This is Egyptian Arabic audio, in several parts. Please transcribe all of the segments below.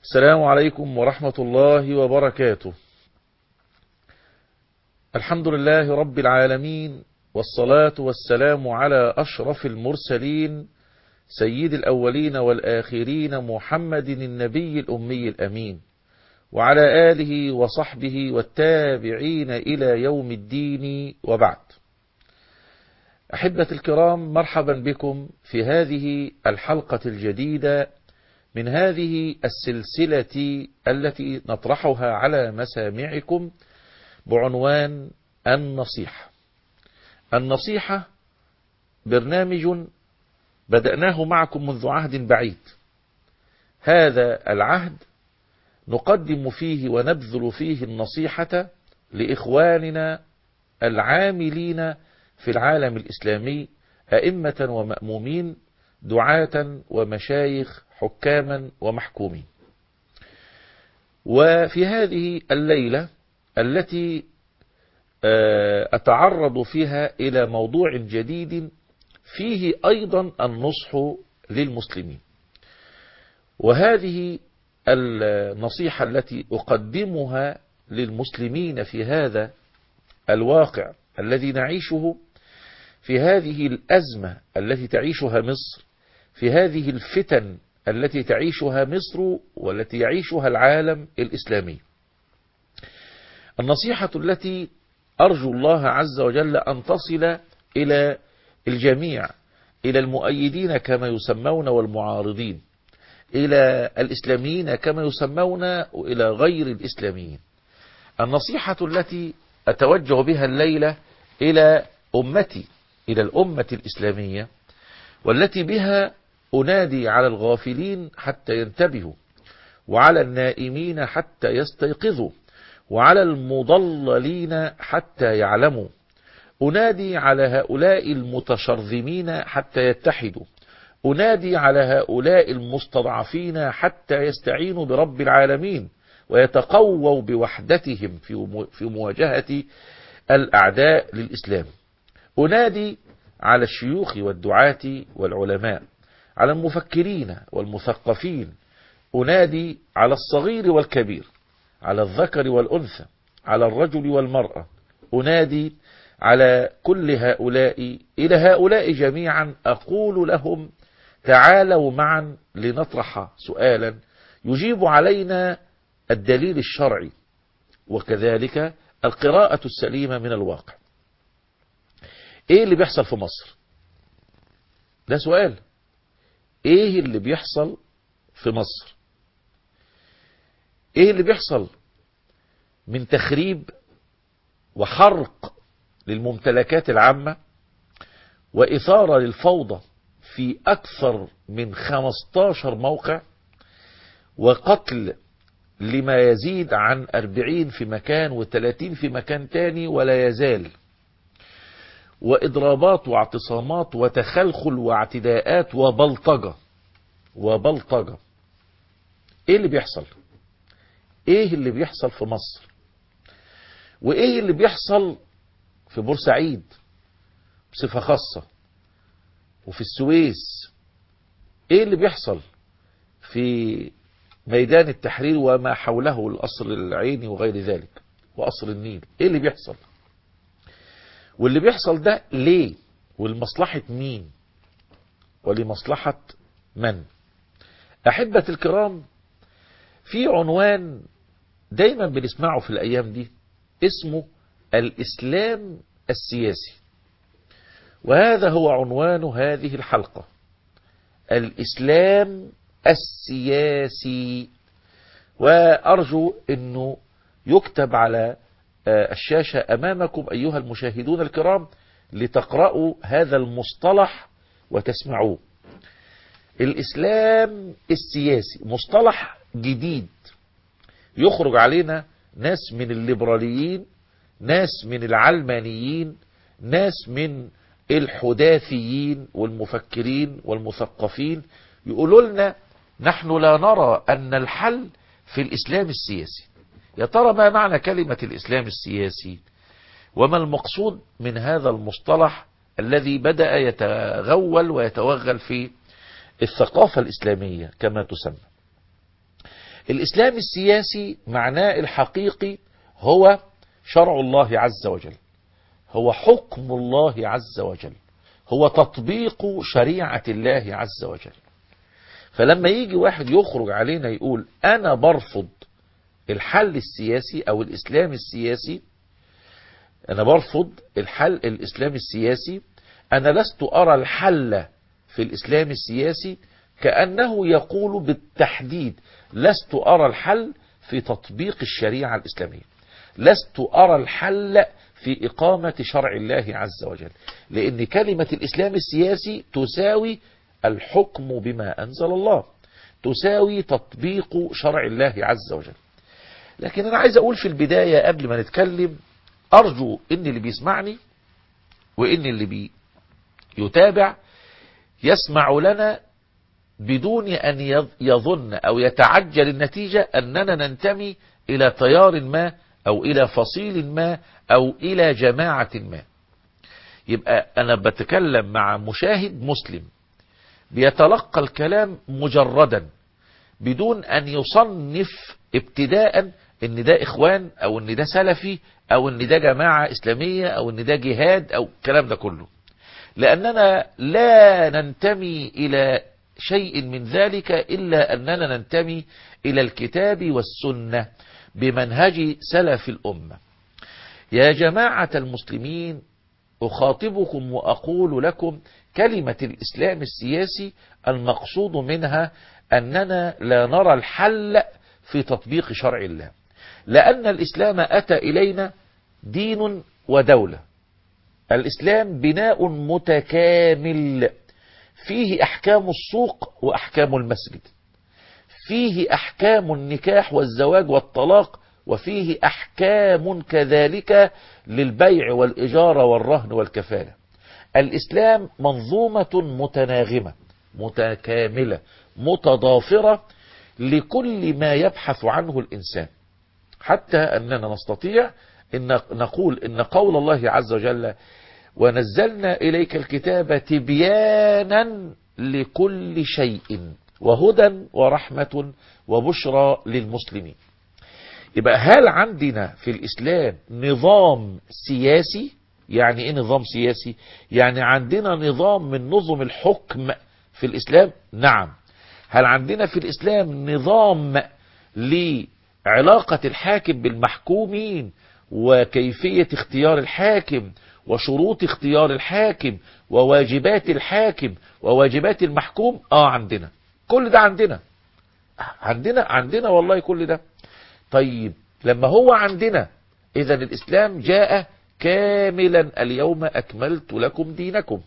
السلام عليكم ورحمة الله وبركاته الحمد لله رب العالمين والصلاة والسلام على أشرف المرسلين سيد الأولين والآخرين محمد النبي الأمي الأمين وعلى آله وصحبه والتابعين إلى يوم الدين وبعد أحبة الكرام مرحبا بكم في هذه الحلقة الجديدة من هذه السلسلة التي نطرحها على مسامعكم بعنوان النصيحة النصيحة برنامج بدأناه معكم منذ عهد بعيد هذا العهد نقدم فيه ونبذل فيه النصيحة لإخواننا العاملين في العالم الإسلامي أئمة ومأمومين دعاة ومشايخ حكاما ومحكومين وفي هذه الليلة التي أتعرض فيها إلى موضوع جديد فيه أيضا النصح للمسلمين وهذه النصيحة التي أقدمها للمسلمين في هذا الواقع الذي نعيشه في هذه الأزمة التي تعيشها مصر في هذه الفتن التي تعيشها مصر والتي يعيشها العالم الإسلامي النصيحة التي أرجو الله عز وجل أن تصل إلى الجميع إلى المؤيدين كما يسمون والمعارضين إلى الإسلاميين كما يسمون وإلى غير الإسلاميين النصيحة التي أتوجه بها الليلة إلى أمتي إلى الأمة الإسلامية والتي بها أنادي على الغافلين حتى ينتبهوا وعلى النائمين حتى يستيقظوا وعلى المضللين حتى يعلموا أنادي على هؤلاء المتشرذمين حتى يتحدوا أنادي على هؤلاء المستضعفين حتى يستعينوا برب العالمين ويتقووا بوحدتهم في مواجهة الأعداء للإسلام أنادي على الشيوخ والدعاة والعلماء على المفكرين والمثقفين أنادي على الصغير والكبير على الذكر والأنثى على الرجل والمرأة أنادي على كل هؤلاء إلى هؤلاء جميعا أقول لهم تعالوا معا لنطرح سؤالا يجيب علينا الدليل الشرعي وكذلك القراءة السليمة من الواقع ايه اللي بيحصل في مصر ده سؤال ايه اللي بيحصل في مصر ايه اللي بيحصل من تخريب وحرق للممتلكات العامة وإثارة للفوضى في أكثر من 15 موقع وقتل لما يزيد عن 40 في مكان و30 في مكان تاني ولا يزال وإضرابات واعتصامات وتخلخل واعتداءات وبلطجة وبلطجة ايه اللي بيحصل ايه اللي بيحصل في مصر وايه اللي بيحصل في بورسعيد بصفة خاصة وفي السويس ايه اللي بيحصل في ميدان التحرير وما حوله القصر العيني وغير ذلك وقصر النيل ايه اللي بيحصل واللي بيحصل ده ليه ولمصلحة مين ولمصلحة من أحبة الكرام في عنوان دايما بنسمعه في الأيام دي اسمه الإسلام السياسي وهذا هو عنوان هذه الحلقة الإسلام السياسي وأرجو أنه يكتب على الشاشة أمامكم أيها المشاهدون الكرام لتقرأوا هذا المصطلح وتسمعوه الإسلام السياسي مصطلح جديد يخرج علينا ناس من الليبراليين ناس من العلمانيين ناس من الحداثيين والمفكرين والمثقفين يقولوا لنا نحن لا نرى أن الحل في الإسلام السياسي يا ترى ما معنى كلمة الإسلام السياسي وما المقصود من هذا المصطلح الذي بدأ يتغول ويتوغل في الثقافة الإسلامية كما تسمى الإسلام السياسي معناه الحقيقي هو شرع الله عز وجل هو حكم الله عز وجل هو تطبيق شريعة الله عز وجل فلما يجي واحد يخرج علينا يقول أنا برفض الحل السياسي أو الإسلام السياسي أنا برفض الحل الإسلام السياسي أنا لست أرى الحل في الإسلام السياسي كأنه يقول بالتحديد لست أرى الحل في تطبيق الشريعة الإسلامية لست أرى الحل في إقامة شرع الله عز وجل لأن كلمة الإسلام السياسي تساوي الحكم بما أنزل الله تساوي تطبيق شرع الله عز وجل لكن أنا عايز أقول في البداية قبل ما نتكلم أرجو إن اللي بيسمعني وإن اللي بي يتابع يسمع لنا بدون أن يظن أو يتعجل النتيجة أننا ننتمي إلى تيار ما أو إلى فصيل ما أو إلى جماعة ما يبقى أنا بتكلم مع مشاهد مسلم بيتلقى الكلام مجردا بدون أن يصنف ابتداء ان ده اخوان او ان ده سلفي او ان ده جماعة اسلامية او ان ده جهاد او الكلام ده كله لاننا لا ننتمي الى شيء من ذلك الا اننا ننتمي الى الكتاب والسنة بمنهج سلف الامة يا جماعة المسلمين اخاطبكم واقول لكم كلمة الاسلام السياسي المقصود منها اننا لا نرى الحل في تطبيق شرع الله لأن الإسلام أتى إلينا دين ودولة الإسلام بناء متكامل فيه أحكام السوق وأحكام المسجد فيه أحكام النكاح والزواج والطلاق وفيه أحكام كذلك للبيع والإجارة والرهن والكفالة الإسلام منظومة متناغمة متكاملة متضافرة لكل ما يبحث عنه الإنسان حتى أننا نستطيع إن نقول إن قول الله عز وجل ونزلنا إليك الكتاب تبيانا لكل شيء وهدى ورحمة وبشرى للمسلمين يبقى هل عندنا في الإسلام نظام سياسي يعني إيه نظام سياسي يعني عندنا نظام من نظم الحكم في الإسلام نعم هل عندنا في الإسلام نظام لعلاقة الحاكم بالمحكومين وكيفية اختيار الحاكم وشروط اختيار الحاكم وواجبات الحاكم وواجبات المحكوم اه عندنا كل ده عندنا عندنا عندنا والله كل ده طيب لما هو عندنا اذا الاسلام جاء كاملا اليوم اكملت لكم دينكم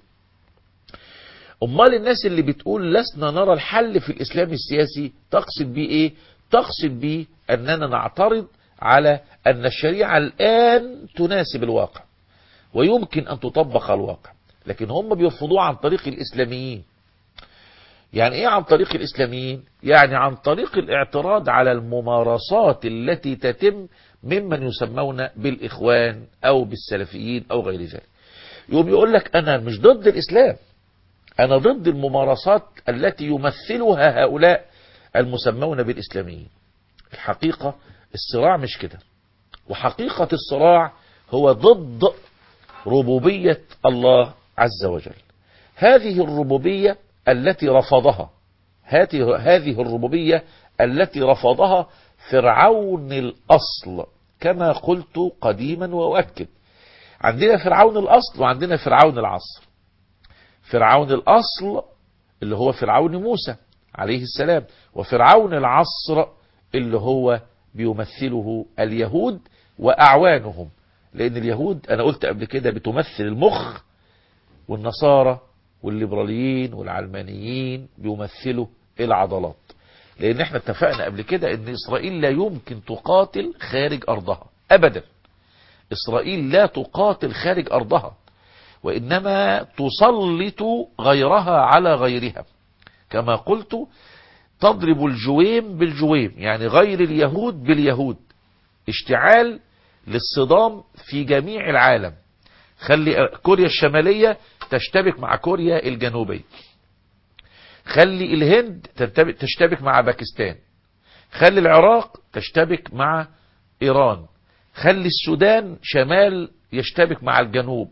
امال الناس اللي بتقول لسنا نرى الحل في الاسلام السياسي تقصد بيه ايه تقصد بيه اننا نعترض على ان الشريعة الان تناسب الواقع ويمكن ان تطبق على الواقع لكن هم بيرفضوه عن طريق الاسلاميين يعني ايه عن طريق الاسلاميين يعني عن طريق الاعتراض على الممارسات التي تتم ممن يسمون بالاخوان او بالسلفيين او غير ذلك يقوم يقول لك انا مش ضد الاسلام انا ضد الممارسات التي يمثلها هؤلاء المسمون بالاسلاميين الحقيقة الصراع مش كده وحقيقة الصراع هو ضد ربوبية الله عز وجل هذه الربوبية التي رفضها هذه الربوبية التي رفضها فرعون الأصل كما قلت قديما وأؤكد عندنا فرعون الأصل وعندنا فرعون العصر فرعون الأصل اللي هو فرعون موسى عليه السلام وفرعون العصر اللي هو بيمثله اليهود وأعوانهم لأن اليهود أنا قلت قبل كده بتمثل المخ والنصارى والليبراليين والعلمانيين بيمثلوا العضلات لأن احنا اتفقنا قبل كده أن إسرائيل لا يمكن تقاتل خارج أرضها أبدا إسرائيل لا تقاتل خارج أرضها وإنما تسلط غيرها على غيرها كما قلت تضرب الجويم بالجويم يعني غير اليهود باليهود اشتعال للصدام في جميع العالم خلي كوريا الشمالية تشتبك مع كوريا الجنوبية خلي الهند تشتبك مع باكستان خلي العراق تشتبك مع ايران خلي السودان شمال يشتبك مع الجنوب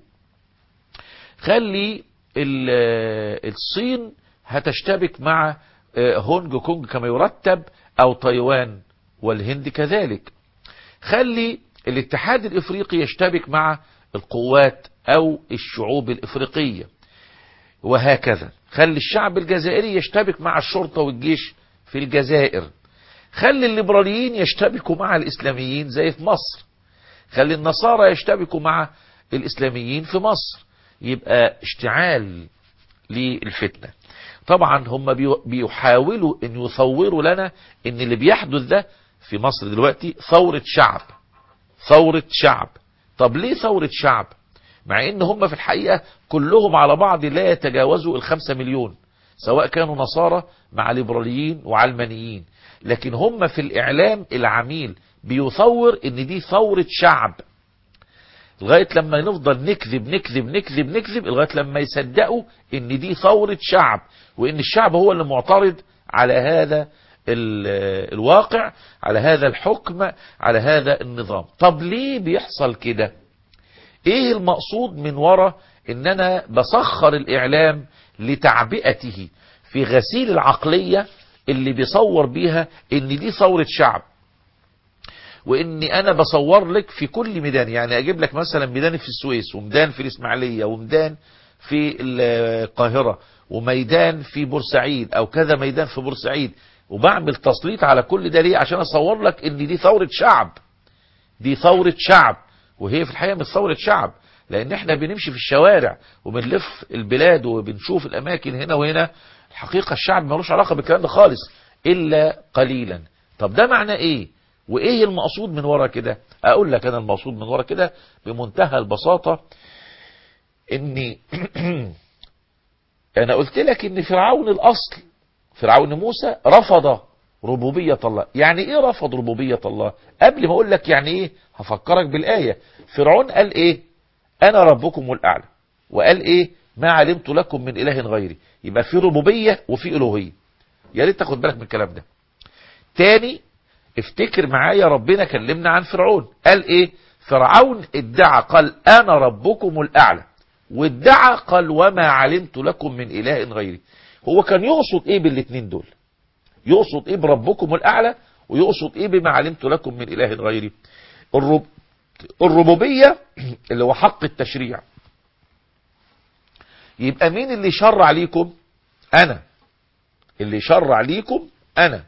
خلي الصين هتشتبك مع هونج كونج كما يرتب او تايوان والهند كذلك خلي الاتحاد الافريقي يشتبك مع القوات او الشعوب الافريقية وهكذا خلي الشعب الجزائري يشتبك مع الشرطة والجيش في الجزائر خلي الليبراليين يشتبكوا مع الاسلاميين زي في مصر خلي النصارى يشتبكوا مع الاسلاميين في مصر يبقى اشتعال للفتنة طبعا هم بيحاولوا ان يصوروا لنا ان اللي بيحدث ده في مصر دلوقتي ثورة شعب ثورة شعب طب ليه ثورة شعب مع ان هم في الحقيقة كلهم على بعض لا يتجاوزوا الخمسة مليون سواء كانوا نصارى مع ليبراليين وعلمانيين لكن هم في الاعلام العميل بيصور ان دي ثورة شعب لغاية لما نفضل نكذب نكذب نكذب نكذب لغاية لما يصدقوا ان دي ثورة شعب وان الشعب هو اللي معترض على هذا الواقع على هذا الحكم على هذا النظام طب ليه بيحصل كده ايه المقصود من وراء ان انا بسخر الاعلام لتعبئته في غسيل العقلية اللي بيصور بيها ان دي ثورة شعب واني انا بصور لك في كل ميدان يعني اجيب لك مثلا ميدان في السويس وميدان في الاسماعيلية وميدان في القاهرة وميدان في بورسعيد او كذا ميدان في بورسعيد وبعمل تسليط على كل ده ليه عشان اصور لك ان دي ثورة شعب دي ثورة شعب وهي في الحقيقة مش ثورة شعب لان احنا بنمشي في الشوارع وبنلف البلاد وبنشوف الاماكن هنا وهنا الحقيقة الشعب ملوش علاقة بالكلام ده خالص الا قليلا طب ده معناه ايه وايه المقصود من ورا كده اقول لك انا المقصود من ورا كده بمنتهى البساطة اني انا قلت لك ان فرعون الاصل فرعون موسى رفض ربوبية الله يعني ايه رفض ربوبية الله قبل ما اقول لك يعني ايه هفكرك بالآية فرعون قال ايه انا ربكم الاعلى وقال ايه ما علمت لكم من اله غيري يبقى في ربوبية وفي الوهية يا ريت تاخد بالك من الكلام ده تاني افتكر معايا ربنا كلمنا عن فرعون قال ايه فرعون ادعى قال انا ربكم الاعلى وادعى قال وما علمت لكم من اله غيري هو كان يقصد ايه بالاتنين دول يقصد ايه بربكم الاعلى ويقصد ايه بما علمت لكم من اله غيري الرب الربوبية اللي هو حق التشريع يبقى مين اللي شرع ليكم انا اللي شرع ليكم انا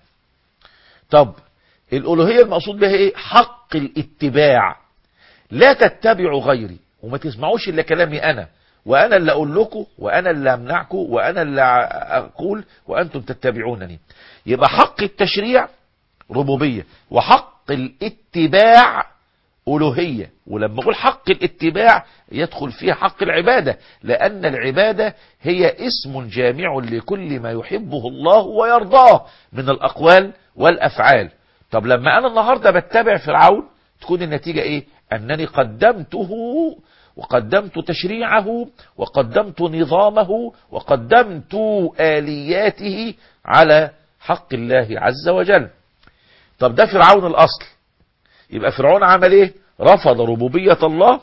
طب الالوهية المقصود بها ايه حق الاتباع لا تتبعوا غيري وما تسمعوش الا كلامي انا وانا اللي اقول لكم وانا اللي امنعكم وانا اللي اقول وانتم تتبعونني يبقى حق التشريع ربوبية وحق الاتباع ألوهية ولما أقول حق الاتباع يدخل فيها حق العبادة لأن العبادة هي اسم جامع لكل ما يحبه الله ويرضاه من الأقوال والأفعال طب لما أنا النهاردة بتبع فرعون تكون النتيجة إيه أنني قدمته وقدمت تشريعه وقدمت نظامه وقدمت آلياته على حق الله عز وجل طب ده فرعون الأصل يبقى فرعون عمل ايه رفض ربوبية الله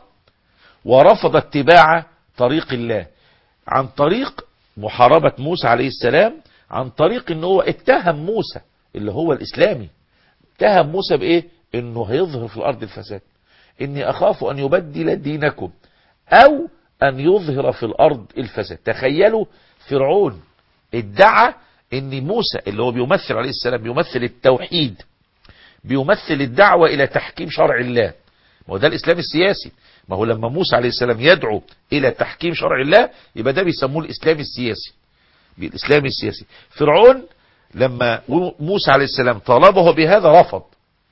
ورفض اتباع طريق الله عن طريق محاربة موسى عليه السلام عن طريق ان هو اتهم موسى اللي هو الاسلامي اتهم موسى بايه انه هيظهر في الارض الفساد اني اخاف ان يبدل دينكم او ان يظهر في الارض الفساد تخيلوا فرعون ادعى ان موسى اللي هو بيمثل عليه السلام بيمثل التوحيد بيمثل الدعوة الى تحكيم شرع الله ما هو ده الاسلام السياسي ما هو لما موسى عليه السلام يدعو الى تحكيم شرع الله يبقى ده بيسموه الاسلام السياسي بالاسلام السياسي فرعون لما موسى عليه السلام طلبه بهذا رفض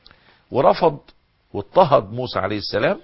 ورفض واضطهد موسى عليه السلام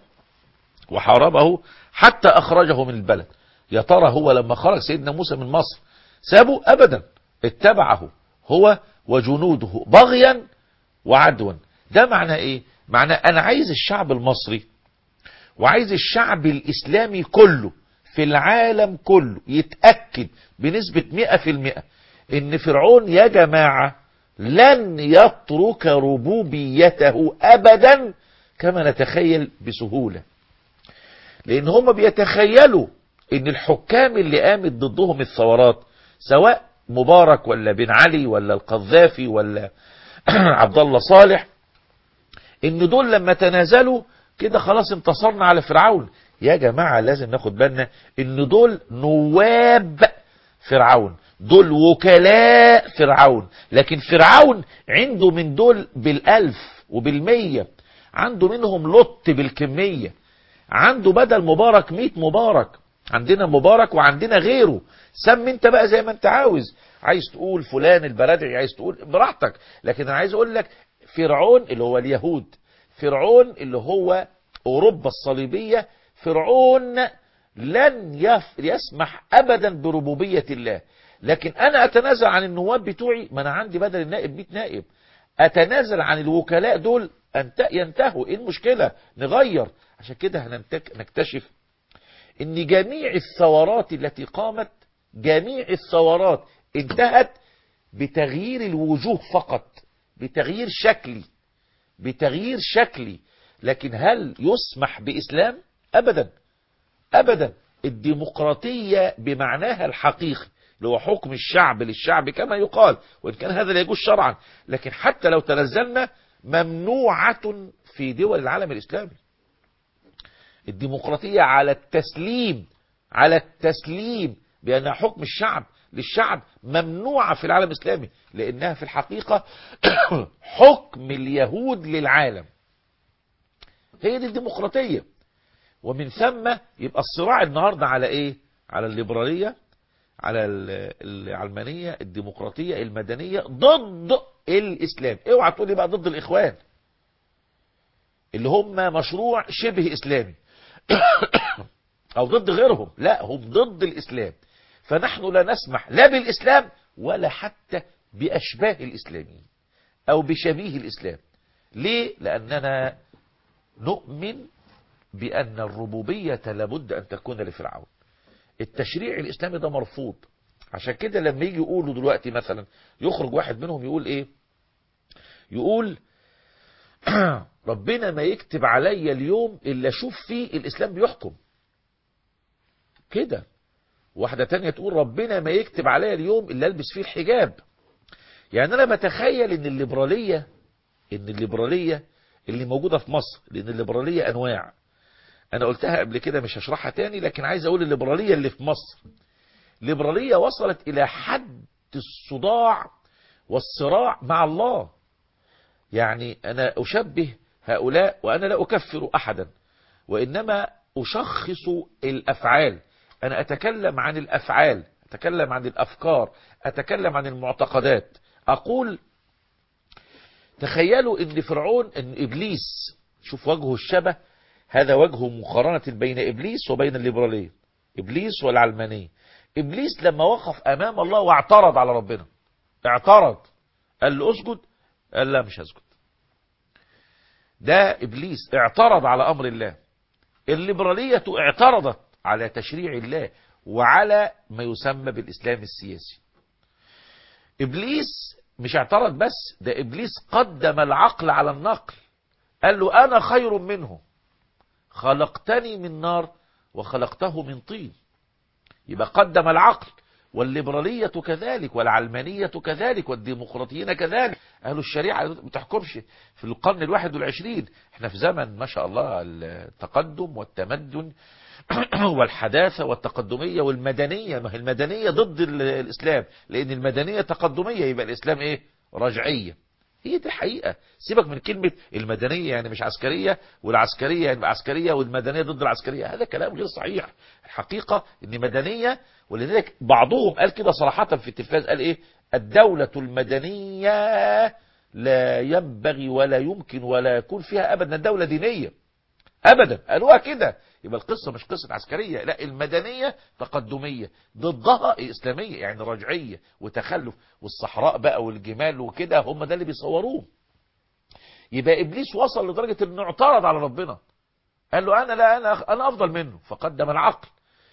وحاربه حتى اخرجه من البلد يا ترى هو لما خرج سيدنا موسى من مصر سابه ابدا اتبعه هو وجنوده بغيا وعدوا ده معنى ايه معنى انا عايز الشعب المصري وعايز الشعب الاسلامي كله في العالم كله يتأكد بنسبة مئة في المئة ان فرعون يا جماعة لن يترك ربوبيته ابدا كما نتخيل بسهولة لان هم بيتخيلوا ان الحكام اللي قامت ضدهم الثورات سواء مبارك ولا بن علي ولا القذافي ولا عبد الله صالح ان دول لما تنازلوا كده خلاص انتصرنا على فرعون يا جماعة لازم ناخد بالنا ان دول نواب فرعون دول وكلاء فرعون لكن فرعون عنده من دول بالالف وبالمية عنده منهم لط بالكمية عنده بدل مبارك مئة مبارك عندنا مبارك وعندنا غيره سمي انت بقى زي ما انت عاوز عايز تقول فلان البرادعي عايز تقول براحتك لكن انا عايز اقول لك فرعون اللي هو اليهود فرعون اللي هو اوروبا الصليبية فرعون لن يف يسمح ابدا بربوبية الله لكن انا اتنازل عن النواب بتوعي ما انا عندي بدل النائب 100 نائب اتنازل عن الوكلاء دول أنت ينتهوا ايه المشكلة نغير عشان كده هننتك- نكتشف ان جميع الثورات التي قامت جميع الثورات انتهت بتغيير الوجوه فقط بتغيير شكلي بتغيير شكلي لكن هل يسمح بإسلام أبدا أبدا الديمقراطية بمعناها الحقيقي اللي هو حكم الشعب للشعب كما يقال وإن كان هذا لا يجوز شرعا لكن حتى لو تنزلنا ممنوعة في دول العالم الإسلامي الديمقراطية على التسليم على التسليم بأنها حكم الشعب للشعب ممنوعة في العالم الإسلامي لأنها في الحقيقة حكم اليهود للعالم هي دي الديمقراطية ومن ثم يبقى الصراع النهاردة على ايه على الليبرالية على ال- العلمانية الديمقراطية المدنية ضد الإسلام اوعى تقول لي بقى ضد الإخوان اللي هم مشروع شبه إسلامي أو ضد غيرهم لا هم ضد الإسلام فنحن لا نسمح لا بالإسلام ولا حتى بأشباه الإسلاميين أو بشبيه الإسلام ليه؟ لأننا نؤمن بأن الربوبية لابد أن تكون لفرعون التشريع الإسلامي ده مرفوض عشان كده لما يجي يقولوا دلوقتي مثلا يخرج واحد منهم يقول إيه يقول ربنا ما يكتب عليا اليوم إلا أشوف فيه الإسلام بيحكم كده واحدة تانية تقول ربنا ما يكتب عليا اليوم إلا ألبس فيه الحجاب يعني أنا بتخيل إن الليبرالية إن الليبرالية اللي موجودة في مصر لأن الليبرالية أنواع أنا قلتها قبل كده مش هشرحها تاني لكن عايز أقول الليبرالية اللي في مصر الليبرالية وصلت إلى حد الصداع والصراع مع الله يعني أنا أشبه هؤلاء وأنا لا أكفر أحدا وإنما أشخص الأفعال أنا أتكلم عن الأفعال أتكلم عن الأفكار أتكلم عن المعتقدات أقول تخيلوا ان فرعون ان ابليس شوف وجهه الشبه هذا وجه مقارنة بين ابليس وبين الليبرالية ابليس والعلمانية ابليس لما وقف امام الله واعترض على ربنا اعترض قال له اسجد قال لا مش هسجد ده ابليس اعترض على امر الله الليبرالية اعترضت على تشريع الله وعلى ما يسمى بالاسلام السياسي ابليس مش اعترض بس ده ابليس قدم العقل على النقل قال له انا خير منه خلقتني من نار وخلقته من طين يبقى قدم العقل والليبرالية كذلك والعلمانية كذلك والديمقراطيين كذلك قالوا الشريعة ما تحكمش في القرن الواحد والعشرين احنا في زمن ما شاء الله التقدم والتمدن والحداثة والتقدمية والمدنية ما هي المدنية ضد ال- الإسلام لأن المدنية تقدمية يبقى الإسلام إيه رجعية هي دي الحقيقة سيبك من كلمة المدنية يعني مش عسكرية والعسكرية يعني عسكرية والمدنية ضد العسكرية هذا كلام غير صحيح الحقيقة ان مدنية ولذلك بعضهم قال كده صراحة في التلفاز قال ايه الدولة المدنية لا ينبغي ولا يمكن ولا يكون فيها ابدا دولة دينية ابدا قالوها كده يبقى القصة مش قصة عسكرية لا المدنية تقدمية ضدها اسلامية يعني رجعية وتخلف والصحراء بقى والجمال وكده هم ده اللي بيصوروه يبقى ابليس وصل لدرجة انه اعترض على ربنا قال له انا لا انا انا افضل منه فقدم العقل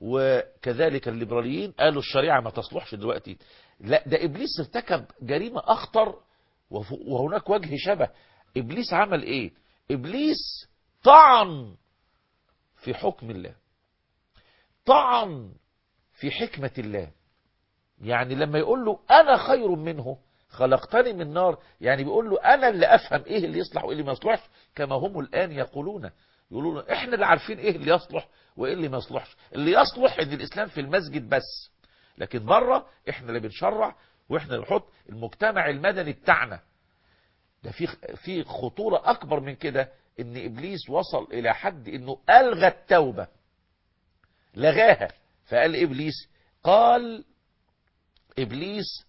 وكذلك الليبراليين قالوا الشريعة ما تصلحش دلوقتي لا ده إبليس ارتكب جريمة أخطر وف- وهناك وجه شبه إبليس عمل إيه إبليس طعن في حكم الله طعن في حكمة الله يعني لما يقول له أنا خير منه خلقتني من نار يعني بيقول له أنا اللي أفهم إيه اللي يصلح وإيه اللي ما يصلحش كما هم الآن يقولون يقولون إحنا اللي عارفين إيه اللي يصلح وإيه اللي ما يصلحش اللي يصلح إن الإسلام في المسجد بس لكن بره إحنا اللي بنشرع وإحنا اللي بنحط المجتمع المدني بتاعنا ده في في خطورة أكبر من كده إن إبليس وصل إلى حد إنه ألغى التوبة لغاها فقال إبليس قال إبليس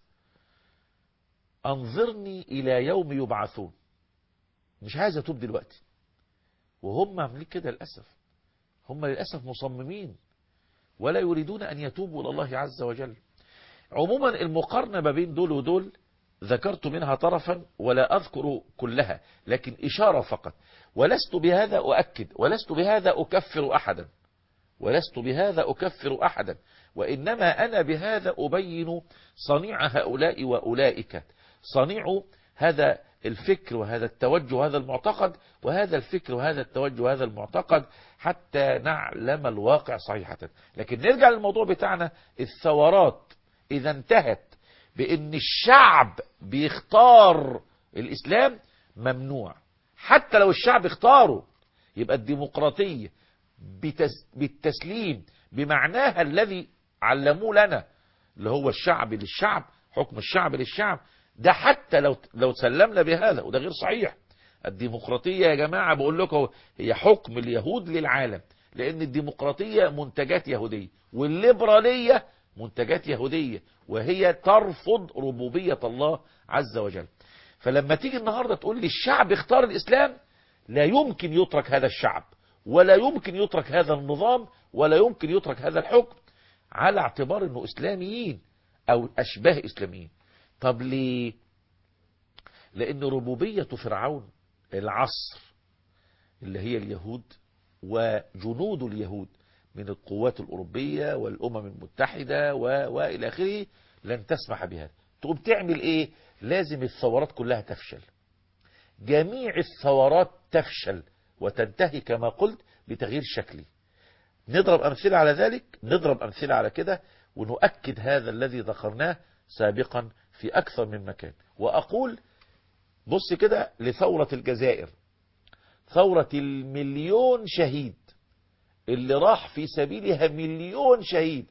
أنظرني إلى يوم يبعثون مش عايز أتوب دلوقتي وهم عاملين كده للأسف هم للأسف مصممين ولا يريدون أن يتوبوا إلى الله عز وجل عموما المقارنة ما بين دول ودول ذكرت منها طرفا ولا أذكر كلها لكن إشارة فقط ولست بهذا أؤكد ولست بهذا أكفر أحدا ولست بهذا أكفر أحدا وإنما أنا بهذا أبين صنيع هؤلاء وأولئك صنيع هذا الفكر وهذا التوجه وهذا المعتقد وهذا الفكر وهذا التوجه وهذا المعتقد حتى نعلم الواقع صحيحة لكن نرجع للموضوع بتاعنا الثورات إذا انتهت بأن الشعب بيختار الإسلام ممنوع حتى لو الشعب اختاره يبقى الديمقراطية بتس بالتسليم بمعناها الذي علموه لنا اللي هو الشعب للشعب حكم الشعب للشعب ده حتى لو لو سلمنا بهذا وده غير صحيح الديمقراطية يا جماعة بقول لكم هي حكم اليهود للعالم لأن الديمقراطية منتجات يهودية والليبرالية منتجات يهودية وهي ترفض ربوبية الله عز وجل فلما تيجي النهاردة تقول لي الشعب اختار الإسلام لا يمكن يترك هذا الشعب ولا يمكن يترك هذا النظام ولا يمكن يترك هذا الحكم على اعتبار انه اسلاميين او اشباه اسلاميين طب ليه لان ربوبية فرعون العصر اللي هي اليهود وجنود اليهود من القوات الأوروبية والأمم المتحدة و... وإلى آخره لن تسمح بهذا تقوم تعمل إيه لازم الثورات كلها تفشل جميع الثورات تفشل وتنتهي كما قلت بتغيير شكلي نضرب أمثلة على ذلك نضرب أمثلة على كده ونؤكد هذا الذي ذكرناه سابقا في أكثر من مكان وأقول بص كده لثورة الجزائر ثورة المليون شهيد اللي راح في سبيلها مليون شهيد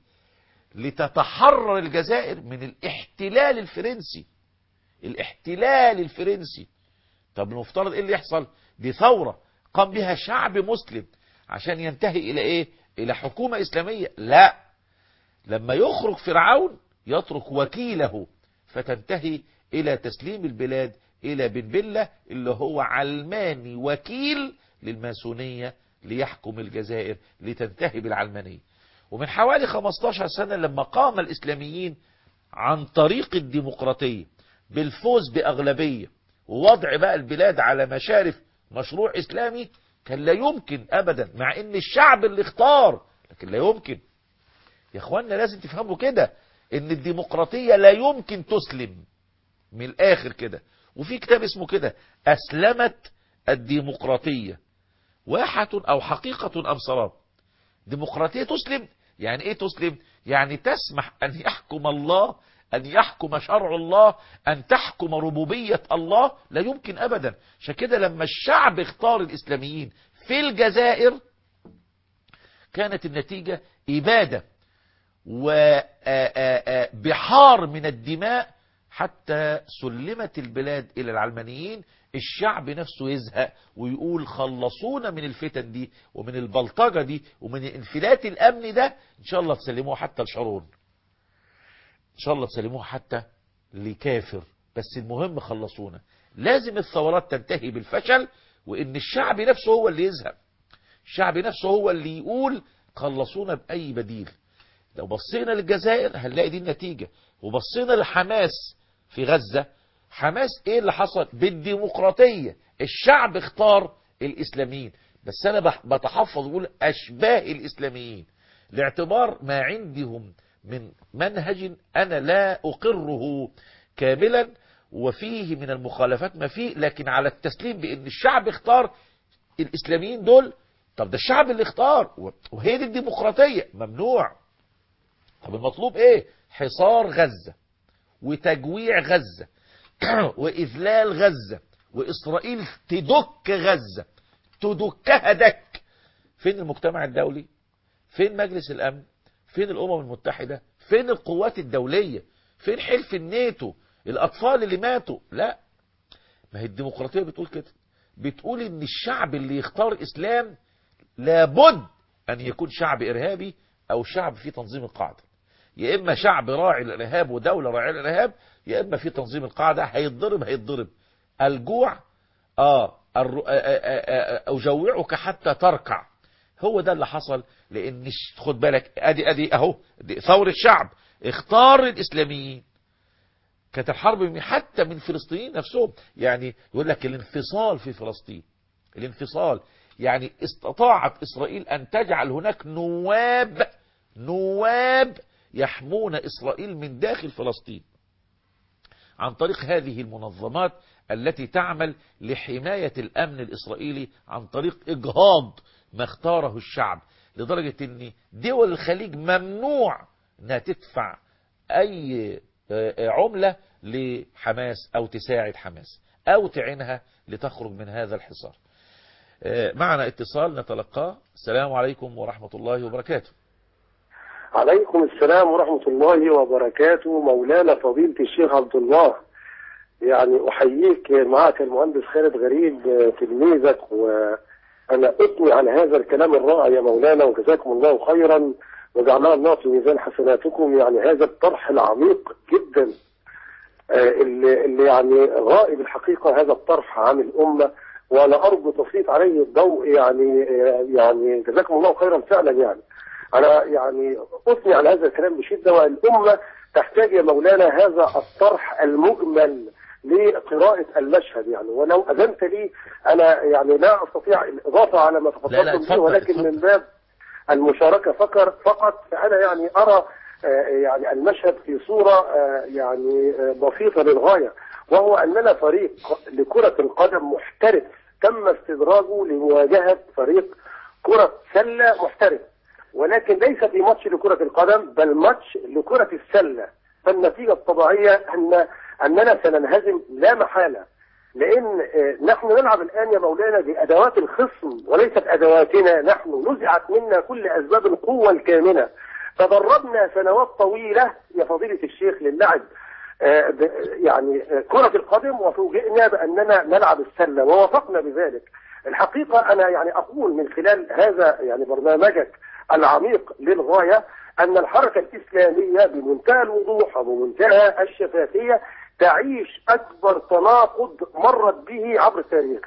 لتتحرر الجزائر من الاحتلال الفرنسي الاحتلال الفرنسي طب المفترض ايه اللي يحصل دي ثورة قام بها شعب مسلم عشان ينتهي الى ايه الى حكومة اسلامية لا لما يخرج فرعون يترك وكيله فتنتهي الى تسليم البلاد الى بن بلة اللي هو علماني وكيل للماسونية ليحكم الجزائر لتنتهي بالعلمانية ومن حوالي 15 سنة لما قام الإسلاميين عن طريق الديمقراطية بالفوز بأغلبية ووضع بقى البلاد على مشارف مشروع إسلامي كان لا يمكن أبدا مع إن الشعب اللي اختار لكن لا يمكن يا اخوانا لازم تفهموا كده ان الديمقراطية لا يمكن تسلم من الاخر كده وفي كتاب اسمه كده اسلمت الديمقراطية واحة او حقيقة ام سراب ديمقراطية تسلم يعني ايه تسلم يعني تسمح ان يحكم الله ان يحكم شرع الله ان تحكم ربوبية الله لا يمكن ابدا عشان كده لما الشعب اختار الاسلاميين في الجزائر كانت النتيجة ابادة وبحار من الدماء حتى سلمت البلاد إلى العلمانيين الشعب نفسه يزهق ويقول خلصونا من الفتن دي ومن البلطجة دي ومن الانفلات الأمن ده إن شاء الله تسلموه حتى لشارون إن شاء الله تسلموه حتى لكافر بس المهم خلصونا لازم الثورات تنتهي بالفشل وإن الشعب نفسه هو اللي يزهق الشعب نفسه هو اللي يقول خلصونا بأي بديل لو بصينا للجزائر هنلاقي دي النتيجة وبصينا لحماس في غزة حماس ايه اللي حصل بالديمقراطية الشعب اختار الاسلاميين بس انا بتحفظ اقول اشباه الاسلاميين لاعتبار ما عندهم من منهج أنا لا أقره كاملا وفيه من المخالفات ما فيه لكن على التسليم بأن الشعب اختار الإسلاميين دول طب ده الشعب اللي اختار وهي دي الديمقراطية ممنوع طب المطلوب ايه حصار غزة وتجويع غزة وإذلال غزة وإسرائيل تدك غزة تدكها دك فين المجتمع الدولي فين مجلس الأمن فين الأمم المتحدة فين القوات الدولية فين حلف الناتو الأطفال اللي ماتوا لا ما هي الديمقراطية بتقول كده بتقول ان الشعب اللي يختار اسلام لابد ان يكون شعب ارهابي او شعب فيه تنظيم القاعدة يا اما شعب راعي الارهاب ودولة راعي الارهاب يا اما في تنظيم القاعدة هيتضرب هيتضرب الجوع اه اجوعك حتى تركع هو ده اللي حصل لان خد بالك ادي ادي اهو ثورة شعب اختار الاسلاميين كانت الحرب حتى من فلسطينيين نفسهم يعني يقول لك الانفصال في فلسطين الانفصال يعني استطاعت إسرائيل أن تجعل هناك نواب نواب يحمون إسرائيل من داخل فلسطين عن طريق هذه المنظمات التي تعمل لحماية الأمن الإسرائيلي عن طريق إجهاض ما اختاره الشعب لدرجة أن دول الخليج ممنوع أنها تدفع أي عملة لحماس أو تساعد حماس أو تعينها لتخرج من هذا الحصار معنا اتصال نتلقاه السلام عليكم ورحمة الله وبركاته عليكم السلام ورحمة الله وبركاته مولانا فضيلة الشيخ عبد الله يعني أحييك معك المهندس خالد غريب تلميذك وأنا أثني على هذا الكلام الرائع يا مولانا وجزاكم الله خيرا وجعلنا الله في ميزان حسناتكم يعني هذا الطرح العميق جدا اللي, اللي يعني غائب الحقيقة هذا الطرح عن الأمة وأنا أرجو تسليط عليه الضوء يعني يعني جزاكم الله خيرا فعلا يعني أنا يعني أثني على هذا الكلام بشدة والأمة تحتاج يا مولانا هذا الطرح المجمل لقراءة المشهد يعني ولو أذنت لي أنا يعني لا أستطيع الإضافة على ما تفضلتم به ولكن من باب المشاركة فقط فقط فأنا يعني أرى يعني المشهد في صورة يعني بسيطة للغاية وهو أننا فريق لكرة القدم محترف تم استدراجه لمواجهة فريق كرة سلة محترف ولكن ليس في ماتش لكرة القدم بل ماتش لكرة السلة فالنتيجة الطبيعية أن أننا سننهزم لا محالة لأن نحن نلعب الآن يا مولانا بأدوات الخصم وليست أدواتنا نحن نزعت منا كل أسباب القوة الكامنة تدربنا سنوات طويلة يا فضيلة الشيخ للعب يعني كرة القدم وفوجئنا بأننا نلعب السلة ووافقنا بذلك الحقيقة أنا يعني أقول من خلال هذا يعني برنامجك العميق للغاية أن الحركة الإسلامية بمنتهى الوضوح وبمنتهى الشفافية تعيش أكبر تناقض مرت به عبر التاريخ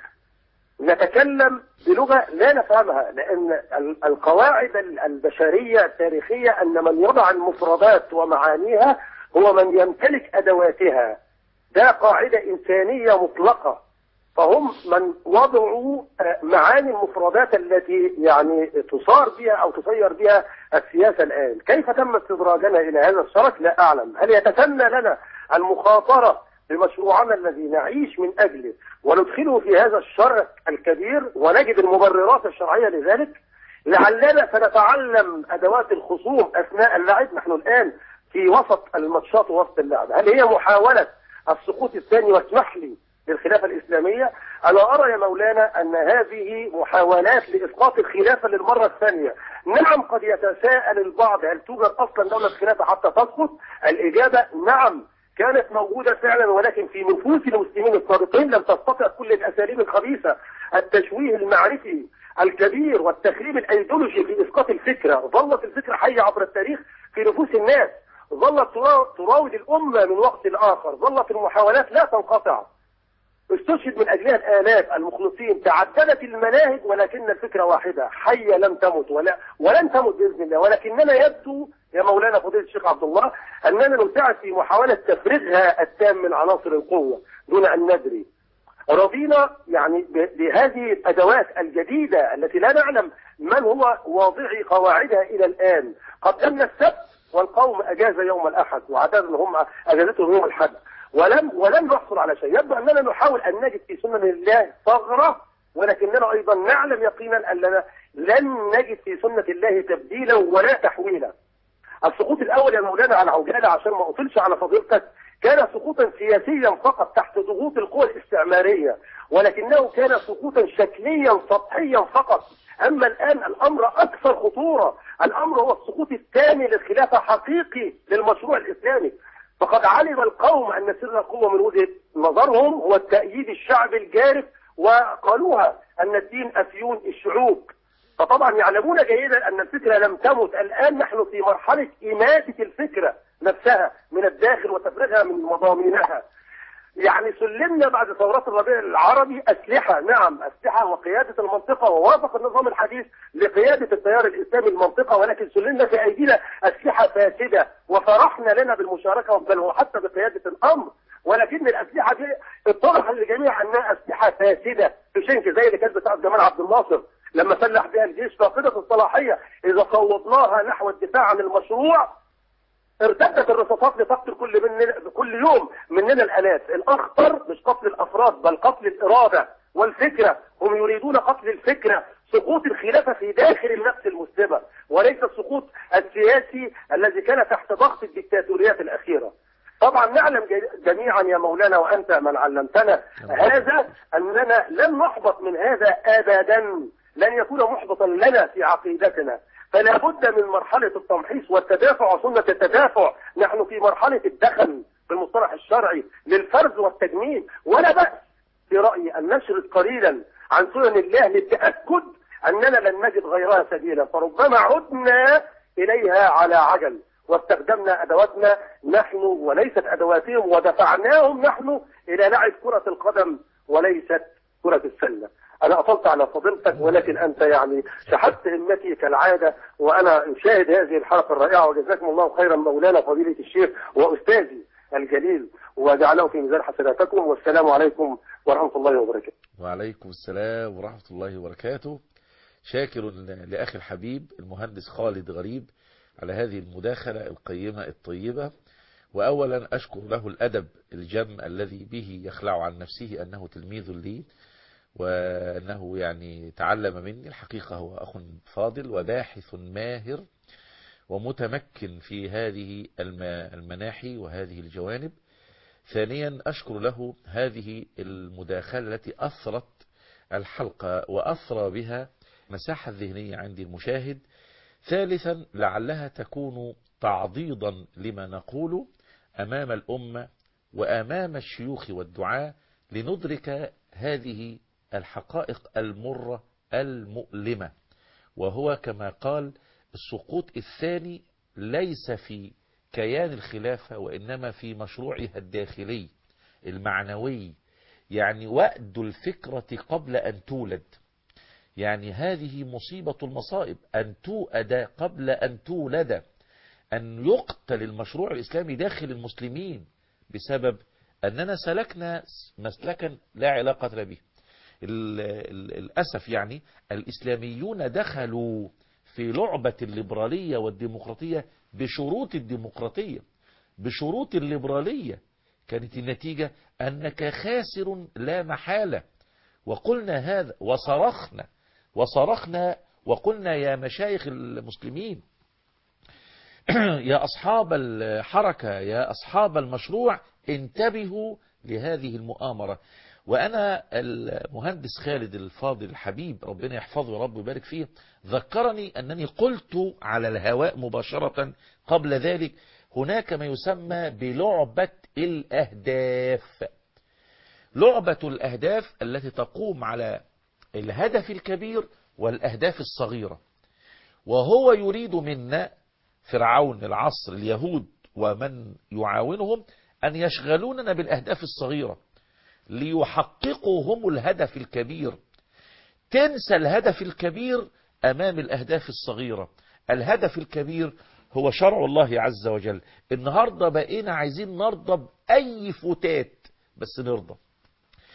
نتكلم بلغة لا نفهمها لأن القواعد البشرية التاريخية أن من يضع المفردات ومعانيها هو من يمتلك أدواتها ده قاعدة إنسانية مطلقة فهم من وضعوا معاني المفردات التي يعني تصار بها أو تصير بها السياسة الآن كيف تم استدراجنا إلى هذا الشرك لا أعلم هل يتسنى لنا المخاطرة بمشروعنا الذي نعيش من أجله وندخله في هذا الشرك الكبير ونجد المبررات الشرعية لذلك لعلنا سنتعلم أدوات الخصوم أثناء اللعب نحن الآن في وسط الماتشات ووسط اللعب هل هي محاولة السقوط الثاني واسمح لي للخلافة الإسلامية أنا أرى يا مولانا أن هذه محاولات لإسقاط الخلافة للمرة الثانية نعم قد يتساءل البعض هل توجد أصلا دولة خلافة حتى تسقط الإجابة نعم كانت موجودة فعلا ولكن في نفوس المسلمين السابقين لم تستطع كل الأساليب الخبيثة التشويه المعرفي الكبير والتخريب الأيديولوجي في إسقاط الفكرة ظلت الفكرة حية عبر التاريخ في نفوس الناس ظلت تراود الأمة من وقت لآخر ظلت المحاولات لا تنقطع استشهد من أجلها الآلاف المخلصين تعددت المناهج ولكن الفكرة واحدة حية لم تمت ولا ولن تمت بإذن الله ولكننا يبدو يا مولانا فضيلة الشيخ عبد الله أننا نساعد في محاولة تفريغها التام من عناصر القوة دون أن ندري رضينا يعني ب- بهذه الادوات الجديده التي لا نعلم من هو واضعي قواعدها الى الان قدمنا السبت والقوم اجاز يوم الاحد وعدد هم اجازتهم يوم الاحد ولم ولم نحصل على شيء يبدو اننا نحاول ان نجد في سنن الله ثغره ولكننا ايضا نعلم يقينا اننا لن نجد في سنه الله تبديلا ولا تحويلا السقوط الاول يا مولانا على عجاله عشان ما اطلش على فضيلتك كان سقوطا سياسيا فقط تحت ضغوط القوى الاستعماريه ولكنه كان سقوطا شكليا سطحيا فقط اما الان الامر اكثر خطوره الامر هو السقوط الثاني للخلافه حقيقي للمشروع الاسلامي فقد علم القوم ان سر القوه من وجهه نظرهم هو التأييد الشعبي الجارف وقالوها ان الدين افيون الشعوب فطبعا يعلمون جيدا ان الفكره لم تمت الان نحن في مرحله اماته الفكره نفسها من الداخل وتفريغها من مضامينها يعني سلمنا بعد ثورات الربيع العربي اسلحه نعم اسلحه وقياده المنطقه ووافق النظام الحديث لقياده التيار الاسلامي المنطقه ولكن سلمنا في ايدينا اسلحه فاسده وفرحنا لنا بالمشاركه بل وحتى بقياده الامر ولكن الاسلحه دي اتضح للجميع انها اسلحه فاسده في شنك زي اللي كانت بتاعت جمال عبد الناصر لما سلح بها الجيش فاقده الصلاحيه اذا صوبناها نحو الدفاع عن المشروع ارتدت الرصاصات لتقتل كل مننا كل يوم مننا الالاف الاخطر مش قتل الافراد بل قتل الاراده والفكره هم يريدون قتل الفكره سقوط الخلافه في داخل النفس المسلمه وليس السقوط السياسي الذي كان تحت ضغط الدكتاتوريات الاخيره طبعا نعلم ج- جميعا يا مولانا وانت من علمتنا هذا اننا لن نحبط من هذا ابدا لن يكون محبطا لنا في عقيدتنا فلا بد من مرحلة التمحيص والتدافع وسنة التدافع نحن في مرحلة الدخل بالمصطلح الشرعي للفرز والتجميل ولا بأس في رأيي أن نشرد قليلا عن سنن الله للتأكد أننا لن نجد غيرها سبيلا فربما عدنا إليها على عجل واستخدمنا أدواتنا نحن وليست أدواتهم ودفعناهم نحن إلى لعب كرة القدم وليست كرة السلة أنا أطلت على فضيلتك ولكن أنت يعني شحذت همتي كالعادة وأنا أشاهد هذه الحلقة الرائعة وجزاكم الله خيرا مولانا فضيلة الشيخ وأستاذي الجليل وجعله في ميزان حسناتكم والسلام عليكم ورحمة الله وبركاته وعليكم السلام ورحمة الله وبركاته شاكر لأخي الحبيب المهندس خالد غريب على هذه المداخلة القيمة الطيبة وأولا أشكر له الأدب الجم الذي به يخلع عن نفسه أنه تلميذ لي وأنه يعني تعلم مني الحقيقة هو أخ فاضل وباحث ماهر ومتمكن في هذه الم- المناحي وهذه الجوانب ثانيا أشكر له هذه المداخلة التي أثرت الحلقة وأثرى بها مساحة ذهنية عند المشاهد ثالثا لعلها تكون تعضيضا لما نقول أمام الأمة وأمام الشيوخ والدعاة لندرك هذه الحقائق المرة المؤلمة وهو كما قال السقوط الثاني ليس في كيان الخلافة وإنما في مشروعها الداخلي المعنوي يعني وأد الفكرة قبل أن تولد يعني هذه مصيبة المصائب أن توأد قبل أن تولد أن يقتل المشروع الإسلامي داخل المسلمين بسبب أننا سلكنا مسلكا لا علاقة له به ال- ال- الأسف يعني الإسلاميون دخلوا في لعبة الليبرالية والديمقراطية بشروط الديمقراطية بشروط الليبرالية كانت النتيجة أنك خاسر لا محالة وقلنا هذا وصرخنا وصرخنا وقلنا يا مشايخ المسلمين يا أصحاب الحركة يا أصحاب المشروع انتبهوا لهذه المؤامرة وأنا المهندس خالد الفاضل الحبيب ربنا يحفظه يا رب ويبارك فيه ذكرني أنني قلت على الهواء مباشرة قبل ذلك هناك ما يسمى بلعبة الأهداف لعبة الأهداف التي تقوم على الهدف الكبير والأهداف الصغيرة وهو يريد منا فرعون العصر اليهود ومن يعاونهم أن يشغلوننا بالأهداف الصغيرة ليحققوا هم الهدف الكبير تنسى الهدف الكبير أمام الأهداف الصغيرة الهدف الكبير هو شرع الله عز وجل النهاردة بقينا عايزين نرضى بأي فتات بس نرضى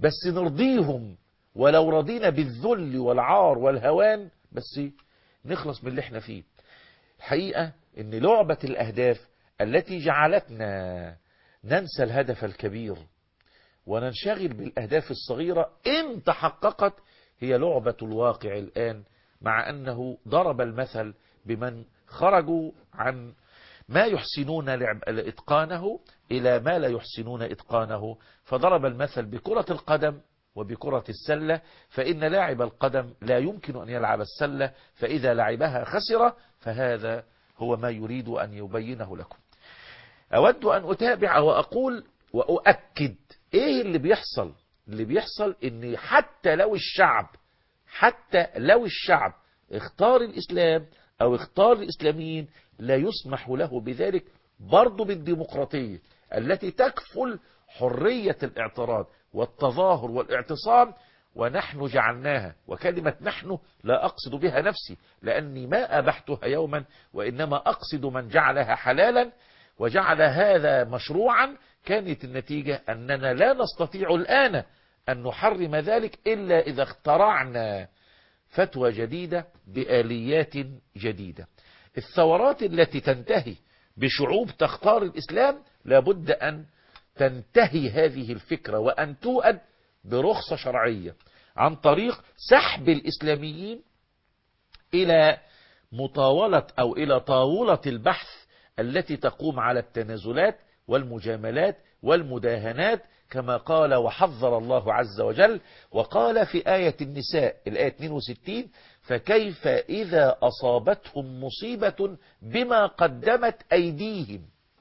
بس نرضيهم ولو رضينا بالذل والعار والهوان بس نخلص من اللي احنا فيه الحقيقة ان لعبة الاهداف التي جعلتنا ننسى الهدف الكبير وننشغل بالاهداف الصغيرة ان تحققت هي لعبة الواقع الان مع انه ضرب المثل بمن خرجوا عن ما يحسنون لعب اتقانه الى ما لا يحسنون اتقانه فضرب المثل بكرة القدم وبكرة السلة فإن لاعب القدم لا يمكن أن يلعب السلة فإذا لعبها خسر فهذا هو ما يريد أن يبينه لكم أود أن أتابع وأقول وأؤكد إيه اللي بيحصل اللي بيحصل إن حتى لو الشعب حتى لو الشعب اختار الإسلام أو اختار الإسلاميين لا يسمح له بذلك برضه بالديمقراطية التي تكفل حرية الاعتراض والتظاهر والاعتصام ونحن جعلناها وكلمة نحن لا أقصد بها نفسي لأني ما أبحتها يوما وإنما أقصد من جعلها حلالا وجعل هذا مشروعا كانت النتيجة أننا لا نستطيع الآن أن نحرم ذلك إلا إذا اخترعنا فتوى جديدة بآليات جديدة الثورات التي تنتهي بشعوب تختار الإسلام لابد أن تنتهي هذه الفكرة وأن تؤد برخصة شرعية عن طريق سحب الإسلاميين إلى مطاولة أو إلى طاولة البحث التي تقوم على التنازلات والمجاملات والمداهنات كما قال وحذر الله عز وجل وقال في آية النساء الآية 62 فكيف إذا أصابتهم مصيبة بما قدمت أيديهم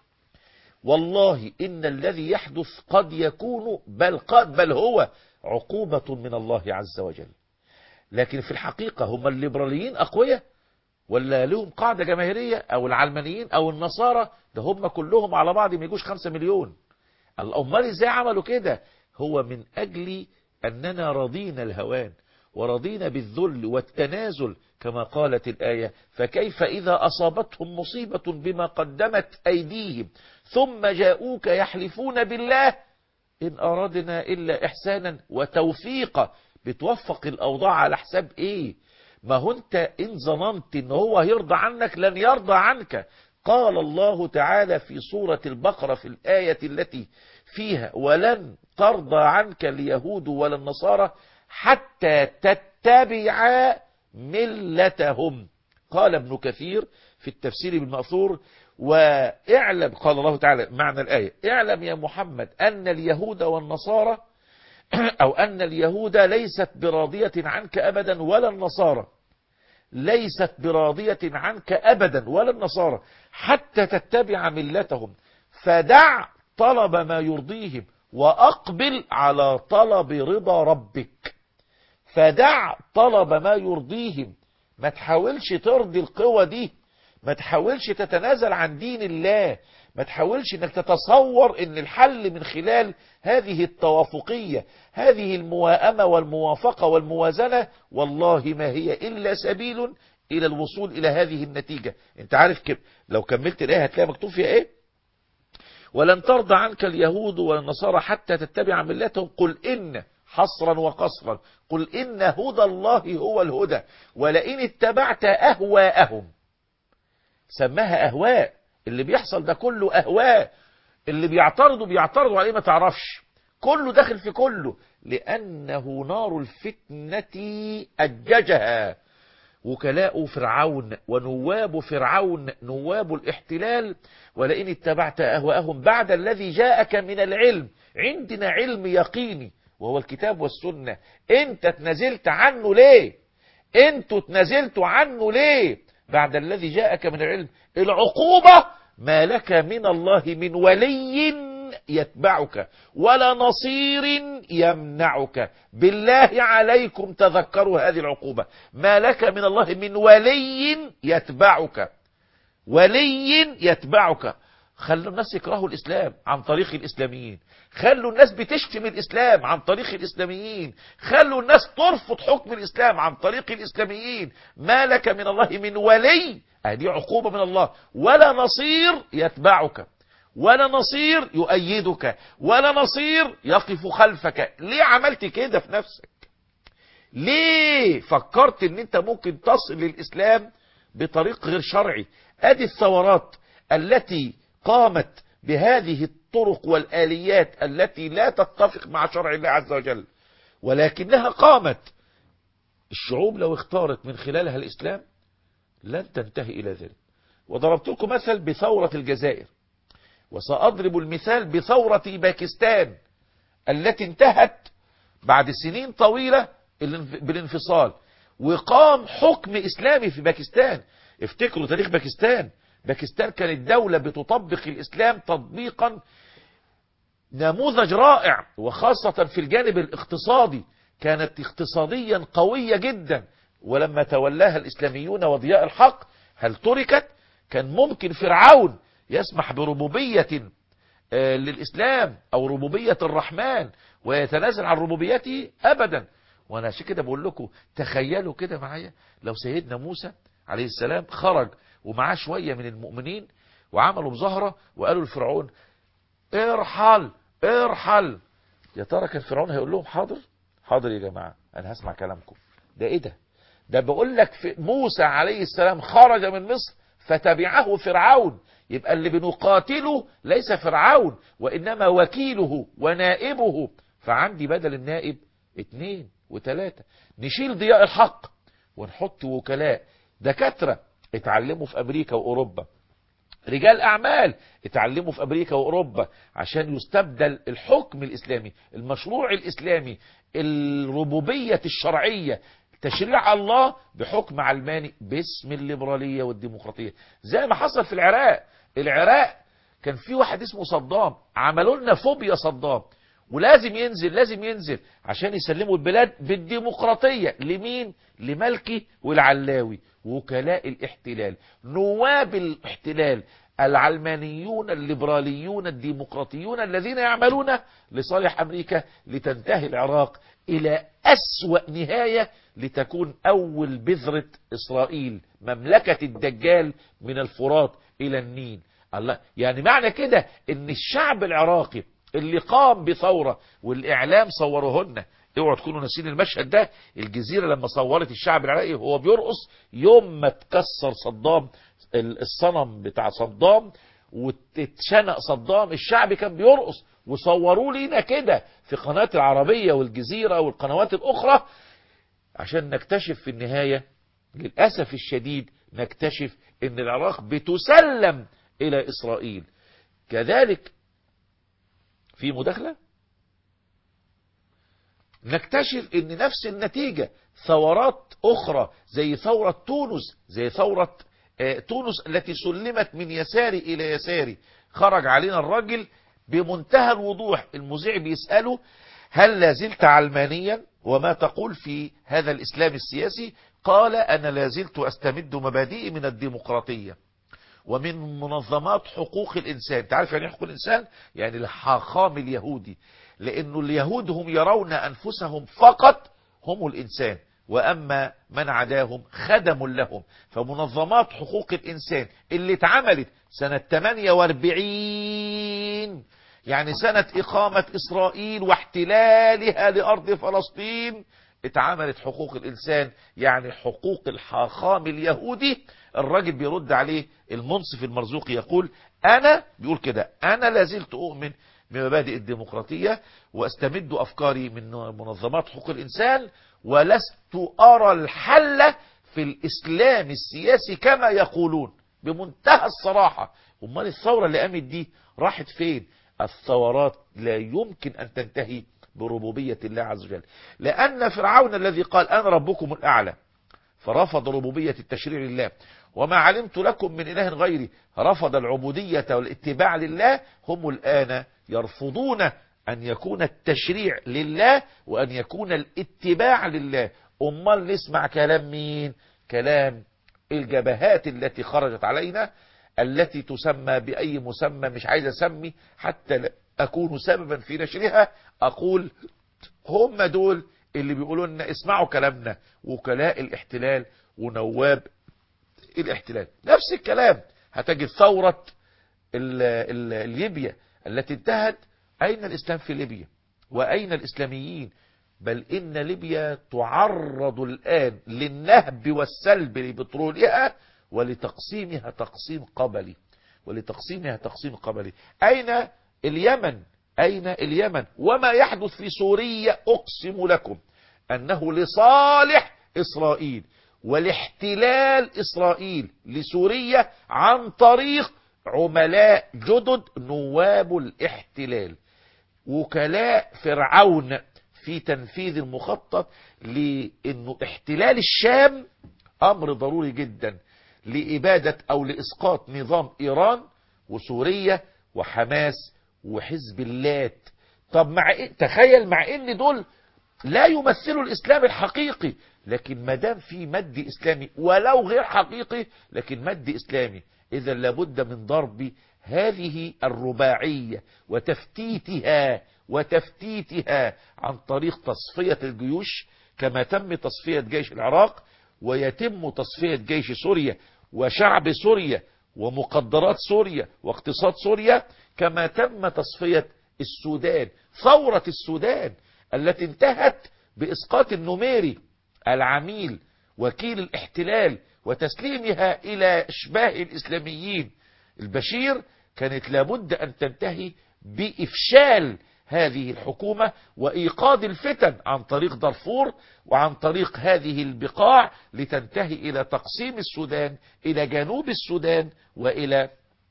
والله إن الذي يحدث قد يكون بل قد بل هو عقوبة من الله عز وجل لكن في الحقيقة هم الليبراليين أقوياء ولا لهم قاعدة جماهيرية أو العلمانيين أو النصارى ده هم كلهم على بعض ما يجوش خمسة مليون الأمال إزاي عملوا كده هو من أجل أننا رضينا الهوان ورضينا بالذل والتنازل كما قالت الآية فكيف إذا أصابتهم مصيبة بما قدمت أيديهم ثم جاءوك يحلفون بالله إن أردنا إلا إحسانا وتوفيقا بتوفق الأوضاع على حساب إيه ما هو أنت إن ظننت إن هو هيرضى عنك لن يرضى عنك قال الله تعالى في سورة البقرة في الآية التي فيها ولن ترضى عنك اليهود ولا النصارى حتى تتبع ملتهم قال ابن كثير في التفسير بالمأثور واعلم قال الله تعالى معنى الآية اعلم يا محمد أن اليهود والنصارى أو أن اليهود ليست براضية عنك أبدا ولا النصارى ليست براضية عنك أبدا ولا النصارى حتى تتبع ملتهم فدع طلب ما يرضيهم وأقبل على طلب رضا ربك فدع طلب ما يرضيهم ما تحاولش ترضي القوى دي ما تحاولش تتنازل عن دين الله ما تحاولش انك تتصور ان الحل من خلال هذه التوافقية هذه المواءمة والموافقة والموازنة والله ما هي الا سبيل الى الوصول الى هذه النتيجة انت عارف كيف لو كملت الايه هتلاقي مكتوب فيها ايه ولن ترضى عنك اليهود والنصارى حتى تتبع ملتهم قل ان حصرا وقصرا قل ان هدى الله هو الهدى ولئن اتبعت اهواءهم سماها اهواء اللي بيحصل ده كله اهواء اللي بيعترضوا بيعترضوا عليه ما تعرفش كله داخل في كله لانه نار الفتنة اججها وكلاء فرعون ونواب فرعون نواب الاحتلال ولئن اتبعت اهواءهم بعد الذي جاءك من العلم عندنا علم يقيني وهو الكتاب والسنة انت تنزلت عنه ليه انتوا تنزلتوا عنه ليه بعد الذي جاءك من العلم العقوبة ما لك من الله من ولي يتبعك ولا نصير يمنعك بالله عليكم تذكروا هذه العقوبة ما لك من الله من ولي يتبعك ولي يتبعك خلوا الناس يكرهوا الإسلام عن طريق الإسلاميين خلوا الناس بتشتم الإسلام عن طريق الإسلاميين خلوا الناس ترفض حكم الإسلام عن طريق الإسلاميين ما لك من الله من ولي هذه عقوبة من الله ولا نصير يتبعك ولا نصير يؤيدك ولا نصير يقف خلفك ليه عملت كده في نفسك ليه فكرت ان انت ممكن تصل للاسلام بطريق غير شرعي ادي الثورات التي قامت بهذه الطرق والاليات التي لا تتفق مع شرع الله عز وجل ولكنها قامت الشعوب لو اختارت من خلالها الاسلام لن تنتهي الى ذلك وضربت لكم مثل بثورة الجزائر وسأضرب المثال بثورة باكستان التي انتهت بعد سنين طويلة بالانفصال وقام حكم إسلامي في باكستان افتكروا تاريخ باكستان باكستان كانت دولة بتطبق الإسلام تطبيقا نموذج رائع وخاصة في الجانب الاقتصادي كانت اقتصاديا قوية جدا ولما تولاها الإسلاميون وضياء الحق هل تركت كان ممكن فرعون يسمح بربوبية للإسلام أو ربوبية الرحمن ويتنازل عن ربوبيته أبدا وأنا عشان كده بقول لكم تخيلوا كده معايا لو سيدنا موسى عليه السلام خرج ومعاه شوية من المؤمنين وعملوا مظاهرة وقالوا لفرعون ارحل ارحل يا ترى كان فرعون هيقول لهم حاضر حاضر يا جماعة أنا هسمع كلامكم ده إيه ده ده بقول لك في موسى عليه السلام خرج من مصر فتبعه فرعون يبقى اللي بنقاتله ليس فرعون وإنما وكيله ونائبه فعندي بدل النائب اتنين وتلاتة نشيل ضياء الحق ونحط وكلاء دكاترة اتعلموا في أمريكا وأوروبا رجال أعمال اتعلموا في أمريكا وأوروبا عشان يستبدل الحكم الإسلامي المشروع الإسلامي الربوبية الشرعية تشريع الله بحكم علماني باسم الليبرالية والديمقراطية زي ما حصل في العراق العراق كان في واحد اسمه صدام عملوا لنا فوبيا صدام ولازم ينزل لازم ينزل عشان يسلموا البلاد بالديمقراطية لمين لملكي والعلاوي وكلاء الاحتلال نواب الاحتلال العلمانيون الليبراليون الديمقراطيون الذين يعملون لصالح أمريكا لتنتهي العراق إلى أسوأ نهاية لتكون أول بذرة إسرائيل مملكة الدجال من الفرات إلى النيل الله يعني معنى كده ان الشعب العراقي اللي قام بثورة والإعلام صوروهن اوعوا تكونوا ناسين المشهد ده الجزيرة لما صورت الشعب العراقي وهو بيرقص يوم ما تكسر صدام الصنم بتاع صدام وتتشنق صدام الشعب كان بيرقص وصوروا لينا كده في قناة العربية والجزيرة والقنوات الأخرى عشان نكتشف في النهاية للأسف الشديد نكتشف ان العراق بتسلم إلى إسرائيل كذلك في مداخلة نكتشف ان نفس النتيجة ثورات اخرى زي ثورة تونس زي ثورة تونس التي سلمت من يساري الى يساري خرج علينا الراجل بمنتهى الوضوح المذيع بيسأله هل لازلت علمانيا وما تقول في هذا الاسلام السياسي قال انا لازلت استمد مبادئي من الديمقراطية ومن منظمات حقوق الإنسان تعرف يعني حقوق الإنسان يعني الحاخام اليهودي لأنه اليهود هم يرون أنفسهم فقط هم الإنسان وأما من عداهم خدم لهم فمنظمات حقوق الإنسان اللي اتعملت سنة 48 يعني سنة إقامة إسرائيل واحتلالها لأرض فلسطين اتعملت حقوق الإنسان يعني حقوق الحاخام اليهودي الراجل بيرد عليه المنصف المرزوقي يقول أنا بيقول كده أنا لازلت أؤمن بمبادئ الديمقراطية واستمد أفكاري من منظمات حقوق الإنسان ولست أرى الحل في الإسلام السياسي كما يقولون بمنتهى الصراحة أمال الثورة اللي قامت دي راحت فين الثورات لا يمكن أن تنتهي بربوبية الله عز وجل لأن فرعون الذي قال أنا ربكم الأعلى فرفض ربوبية التشريع لله وما علمت لكم من إله غيري رفض العبودية والاتباع لله هم الآن يرفضون أن يكون التشريع لله وأن يكون الاتباع لله أمال نسمع كلام مين كلام الجبهات التي خرجت علينا التي تسمى بأي مسمى مش عايز أسمي حتى لا أكون سببا في نشرها أقول هم دول اللي بيقولوا لنا اسمعوا كلامنا وكلاء الاحتلال ونواب الاحتلال نفس الكلام هتجد ثورة ال- ال- ليبيا التي انتهت أين الإسلام في ليبيا وأين الإسلاميين بل إن ليبيا تعرض الآن للنهب والسلب لبترولها ولتقسيمها تقسيم قبلي ولتقسيمها تقسيم قبلي أين اليمن أين اليمن وما يحدث في سوريا أقسم لكم أنه لصالح إسرائيل والاحتلال إسرائيل لسوريا عن طريق عملاء جدد نواب الاحتلال وكلاء فرعون في تنفيذ المخطط لأنه احتلال الشام أمر ضروري جدا لإبادة أو لإسقاط نظام إيران وسوريا وحماس وحزب اللات طب مع إيه؟ تخيل مع ان دول لا يمثلوا الاسلام الحقيقي لكن ما دام في مد اسلامي ولو غير حقيقي لكن مد اسلامي اذا لابد من ضرب هذه الرباعيه وتفتيتها وتفتيتها عن طريق تصفيه الجيوش كما تم تصفيه جيش العراق ويتم تصفيه جيش سوريا وشعب سوريا ومقدرات سوريا واقتصاد سوريا كما تم تصفيه السودان ثوره السودان التي انتهت بإسقاط النميري العميل وكيل الاحتلال وتسليمها إلى أشباه الإسلاميين البشير كانت لابد أن تنتهي بإفشال هذه الحكومة وإيقاظ الفتن عن طريق دارفور وعن طريق هذه البقاع لتنتهي إلى تقسيم السودان إلى جنوب السودان وإلى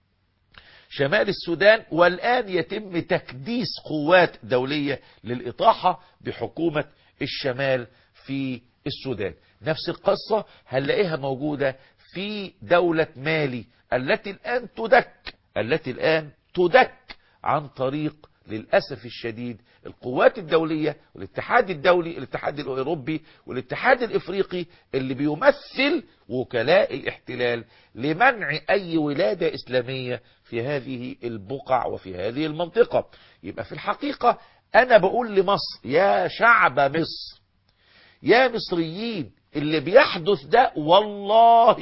شمال السودان والآن يتم تكديس قوات دولية للإطاحة بحكومة الشمال في السودان نفس القصة هنلاقيها موجودة في دولة مالي التي الآن تدك التي الآن تدك عن طريق للأسف الشديد القوات الدولية والاتحاد الدولي الاتحاد الأوروبي والاتحاد الإفريقي اللي بيمثل وكلاء الاحتلال لمنع أي ولادة إسلامية في هذه البقع وفي هذه المنطقة يبقى في الحقيقة أنا بقول لمصر يا شعب مصر يا مصريين اللي بيحدث ده والله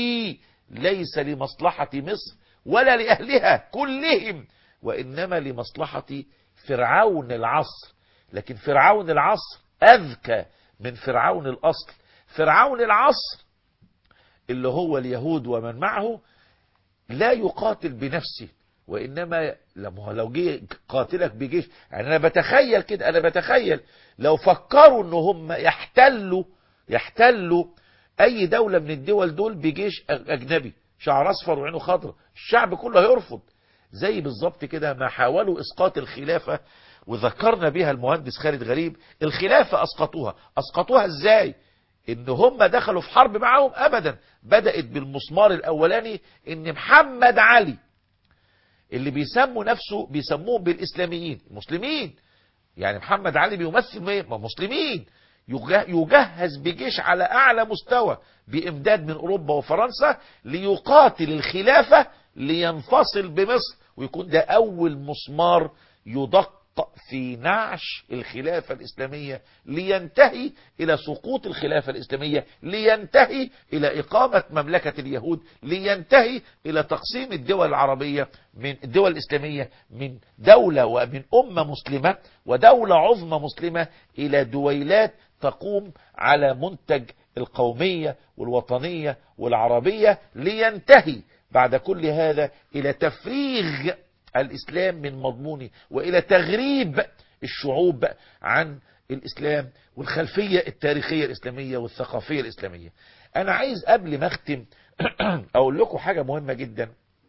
ليس لمصلحة مصر ولا لأهلها كلهم وإنما لمصلحة فرعون العصر لكن فرعون العصر أذكى من فرعون الأصل فرعون العصر اللي هو اليهود ومن معه لا يقاتل بنفسه وإنما لما لو جه قاتلك بجيش يعني أنا بتخيل كده أنا بتخيل لو فكروا إن هم يحتلوا يحتلوا أي دولة من الدول دول بجيش أجنبي شعر أصفر وعينه خضراء الشعب كله هيرفض زي بالظبط كده ما حاولوا اسقاط الخلافة وذكرنا بها المهندس خالد غريب الخلافة اسقطوها اسقطوها ازاي ان هم دخلوا في حرب معاهم ابدا بدأت بالمسمار الاولاني ان محمد علي اللي بيسموا نفسه بيسموهم بالاسلاميين مسلمين يعني محمد علي بيمثل ايه مسلمين يجهز بجيش على اعلى مستوى بامداد من اوروبا وفرنسا ليقاتل الخلافة لينفصل بمصر ويكون ده اول مسمار يدق في نعش الخلافة الإسلامية لينتهي إلى سقوط الخلافة الإسلامية لينتهي إلى إقامة مملكة اليهود لينتهي إلى تقسيم الدول العربية من الدول الإسلامية من دولة ومن أمة مسلمة ودولة عظمى مسلمة إلى دويلات تقوم على منتج القومية والوطنية والعربية لينتهي بعد كل هذا إلى تفريغ الإسلام من مضمونه وإلى تغريب الشعوب عن الإسلام والخلفية التاريخية الإسلامية والثقافية الإسلامية أنا عايز قبل ما أختم أقول لكم حاجة مهمة جدا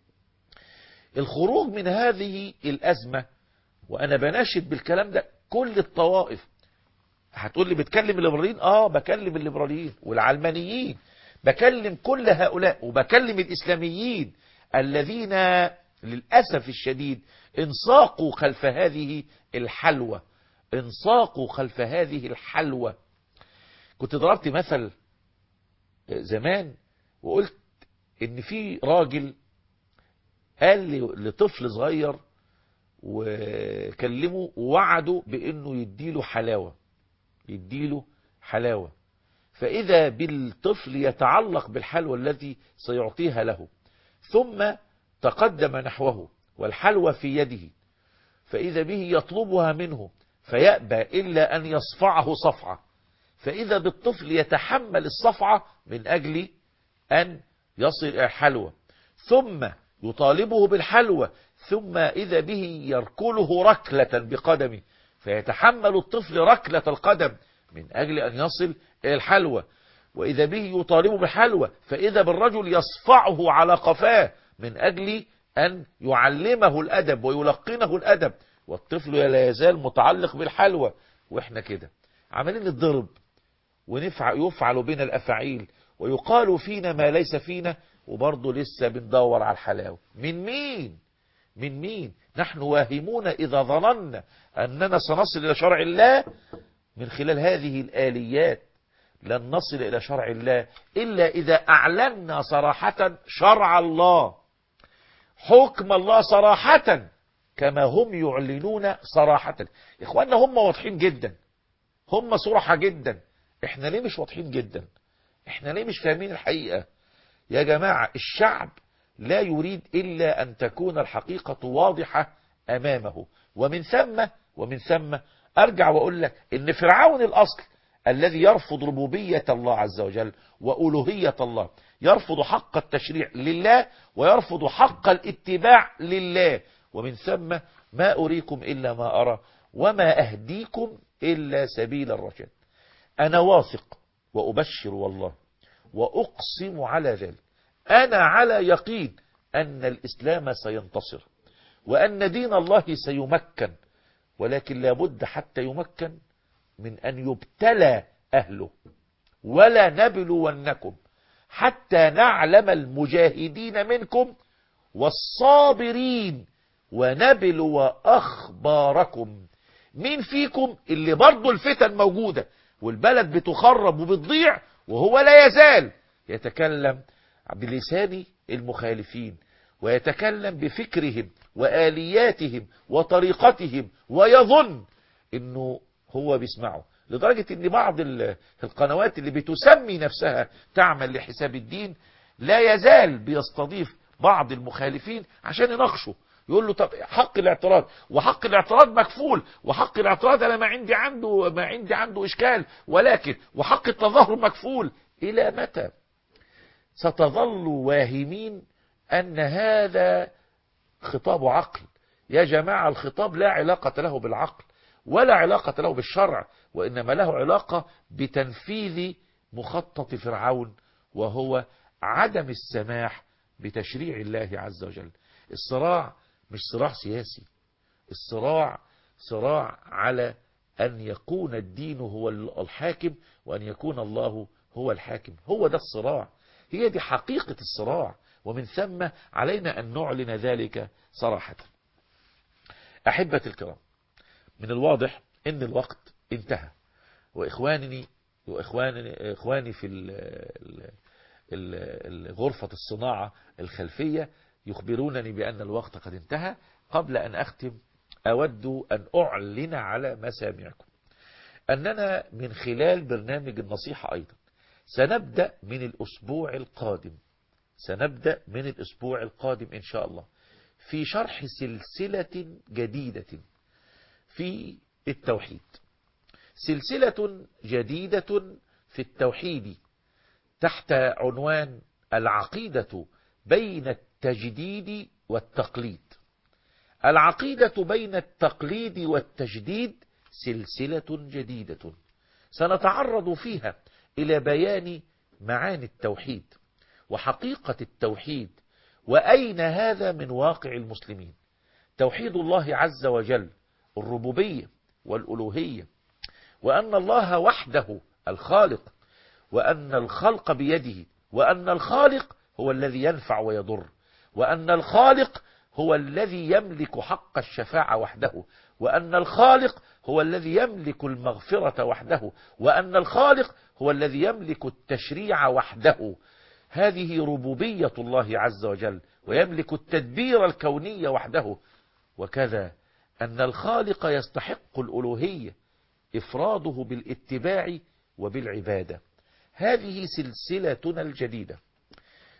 الخروج من هذه الأزمة وأنا بناشد بالكلام ده كل الطوائف هتقول لي بتكلم الليبراليين آه بكلم الليبراليين والعلمانيين بكلم كل هؤلاء وبكلم الإسلاميين الذين للأسف الشديد انساقوا خلف هذه الحلوة انساقوا خلف هذه الحلوة كنت ضربت مثل زمان وقلت ان في راجل قال لطفل صغير وكلمه ووعده بانه يديله حلاوة يديله حلاوة فإذا بالطفل يتعلق بالحلوى التي سيعطيها له ثم تقدم نحوه والحلوى في يده فإذا به يطلبها منه فيأبى إلا أن يصفعه صفعة فإذا بالطفل يتحمل الصفعة من أجل أن يصل إلى الحلوى ثم يطالبه بالحلوى ثم إذا به يركله ركلة بقدمه فيتحمل الطفل ركلة القدم من أجل أن يصل إلى الحلوى وإذا به يطالبه بالحلوى فإذا بالرجل يصفعه على قفاه من أجل أن يعلمه الأدب ويلقنه الأدب والطفل لا يزال متعلق بالحلوى وإحنا كده عمالين نضرب ونفعل يفعل بنا الأفاعيل ويقال فينا ما ليس فينا وبرضه لسه بندور على الحلاوة من مين من مين نحن واهمون إذا ظننا أننا سنصل إلى شرع الله من خلال هذه الآليات لن نصل إلى شرع الله إلا إذا أعلنا صراحة شرع الله حكم الله صراحة كما هم يعلنون صراحة إخواننا هم واضحين جدا هم صراحة جدا إحنا ليه مش واضحين جدا إحنا ليه مش فاهمين الحقيقة يا جماعة الشعب لا يريد إلا أن تكون الحقيقة واضحة أمامه ومن ثم ومن ثم أرجع وأقول لك إن فرعون الأصل الذي يرفض ربوبية الله عز وجل وألوهية الله يرفض حق التشريع لله ويرفض حق الاتباع لله ومن ثم ما أريكم إلا ما أرى وما أهديكم إلا سبيل الرشاد أنا واثق وأبشر والله وأقسم على ذلك أنا على يقين أن الإسلام سينتصر وأن دين الله سيمكن ولكن لابد حتى يمكن من أن يبتلى أهله ولا نبلونكم حتى نعلم المجاهدين منكم والصابرين ونبلو أخباركم مين فيكم اللي برضو الفتن موجودة والبلد بتخرب وبتضيع وهو لا يزال يتكلم بلسان المخالفين ويتكلم بفكرهم وآلياتهم وطريقتهم ويظن انه هو بيسمعه لدرجة ان بعض القنوات اللي بتسمي نفسها تعمل لحساب الدين لا يزال بيستضيف بعض المخالفين عشان يناقشوا يقول له طب حق الاعتراض وحق الاعتراض مكفول وحق الاعتراض انا ما عندي عنده ما عندي عنده اشكال ولكن وحق التظاهر مكفول الى متى ستظلوا واهمين ان هذا خطاب عقل يا جماعة الخطاب لا علاقة له بالعقل ولا علاقة له بالشرع وإنما له علاقة بتنفيذ مخطط فرعون وهو عدم السماح بتشريع الله عز وجل الصراع مش صراع سياسي الصراع صراع على أن يكون الدين هو الحاكم وأن يكون الله هو الحاكم هو ده الصراع هي دي حقيقة الصراع ومن ثم علينا أن نعلن ذلك صراحة أحبة الكرام من الواضح أن الوقت انتهى وإخوانني وإخواني إخواني في غرفة الصناعة الخلفية يخبرونني بأن الوقت قد انتهى قبل أن أختم أود أن أعلن على مسامعكم أننا من خلال برنامج النصيحة أيضا سنبدأ من الأسبوع القادم سنبدأ من الأسبوع القادم إن شاء الله في شرح سلسلة جديدة في التوحيد سلسلة جديدة في التوحيد تحت عنوان العقيدة بين التجديد والتقليد العقيدة بين التقليد والتجديد سلسلة جديدة سنتعرض فيها إلى بيان معاني التوحيد وحقيقة التوحيد وأين هذا من واقع المسلمين توحيد الله عز وجل الربوبية والألوهية وأن الله وحده الخالق وأن الخلق بيده وأن الخالق هو الذي ينفع ويضر وأن الخالق هو الذي يملك حق الشفاعة وحده وأن الخالق هو الذي يملك المغفرة وحده وأن الخالق هو الذي يملك التشريع وحده هذه ربوبية الله عز وجل ويملك التدبير الكوني وحده وكذا أن الخالق يستحق الألوهية إفراده بالاتباع وبالعبادة هذه سلسلتنا الجديدة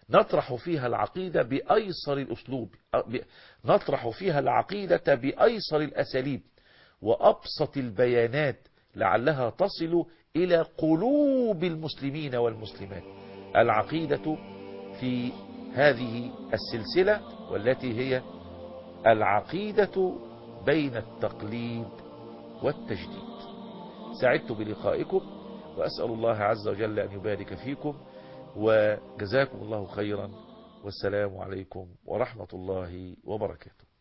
نطرح فيها العقيدة بأيسر الأسلوب نطرح فيها العقيدة بأيسر الأساليب وأبسط البيانات لعلها تصل إلى قلوب المسلمين والمسلمات العقيدة في هذه السلسلة والتي هي العقيدة بين التقليد والتجديد سعدت بلقائكم وأسأل الله عز وجل أن يبارك فيكم وجزاكم الله خيرا والسلام عليكم ورحمة الله وبركاته